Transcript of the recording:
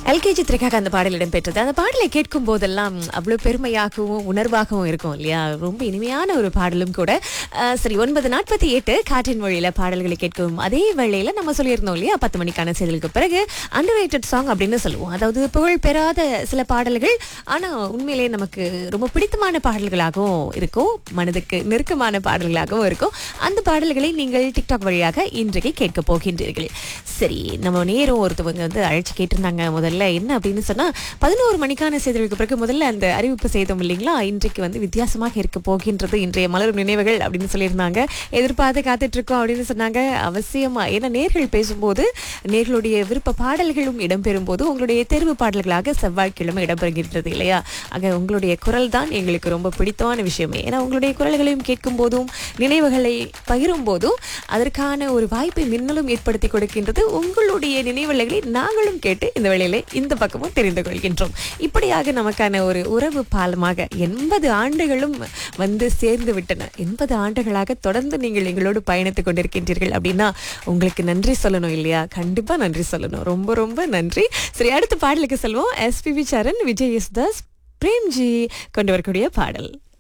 LKG திரைக்காக அந்த பாடல் இடம்பெற்றது அந்த பாடலை கேட்கும் போதெல்லாம் அவ்வளவு பெருமையாகவும் உணர்வாகவும் இருக்கும் இல்லையா ரொம்ப இனிமையான ஒரு பாடலும் கூட அஹ், சரி ஒன்பது நாற்பத்தி எட்டு காற்றின் மொழியில பாடல்களை கேட்கும் அதே வேளையில நம்ம சொல்லியிருந்தோம் இல்லையா பத்து மணிக்கான செய்திகளுக்கு பிறகு அண்டர் சாங் அப்படின்னு சொல்லுவோம் அதாவது புகழ் பெறாத சில பாடல்கள் ஆனா உண்மையிலேயே நமக்கு ரொம்ப பிடித்தமான பாடல்களாகவும் இருக்கும் மனதுக்கு நெருக்கமான பாடல்களாகவும் இருக்கும் அந்த பாடல்களை நீங்கள் டிக்டாக் வழியாக இன்றைக்கு கேட்க போகின்றீர்கள் சரி நம்ம நேரம் ஒருத்தவங்க வந்து அழைச்சு கேட்டிருந்தாங்க முதல்ல என்ன அப்படின்னு சொன்னா பதினோரு மணிக்கான செய்திகளுக்கு பிறகு முதல்ல அந்த அறிவிப்பு செய்தோம் இல்லைங்களா இன்றைக்கு வந்து வித்தியாசமாக இருக்க போகின்றது இன்றைய மலரும் நினைவுகள் அப்படின்னு சொல்லியிருந்தாங்க எதிர்பார்த்து காத்துட்டு இருக்கோம் அப்படின்னு சொன்னாங்க அவசியமா ஏன்னா நேர்கள் பேசும்போது நேர்களுடைய விருப்ப பாடல்களும் இடம்பெறும் போது உங்களுடைய தேர்வு பாடல்களாக செவ்வாய்க்கிழமை இடம்பெறுகின்றது இல்லையா ஆக உங்களுடைய குரல் தான் எங்களுக்கு ரொம்ப பிடித்தமான விஷயமே ஏன்னா உங்களுடைய குரல்களையும் கேட்கும் போதும் நினைவுகளை பகிரும் போதும் அதற்கான ஒரு வாய்ப்பை மின்னலும் ஏற்படுத்தி கொடுக்கின்றது உங்களுடைய நினைவுகளை நாங்களும் கேட்டு இந்த வேளையிலே இந்த பக்கமும் தெரிந்து கொள்கின்றோம் இப்படியாக நமக்கான ஒரு உறவு பாலமாக எண்பது ஆண்டுகளும் வந்து சேர்ந்து விட்டன எண்பது ஆண்டுகளாக தொடர்ந்து நீங்கள் எங்களோடு பயணித்துக் கொண்டிருக்கின்றீர்கள் அப்படின்னா உங்களுக்கு நன்றி சொல்லணும் இல்லையா கண்டிப்பா நன்றி சொல்லணும் ரொம்ப ரொம்ப நன்றி சரி அடுத்த பாடலுக்கு செல்வோம் எஸ்பிபி சரண் விஜய் எஸ் தாஸ் பிரேம்ஜி கொண்டு வரக்கூடிய பாடல்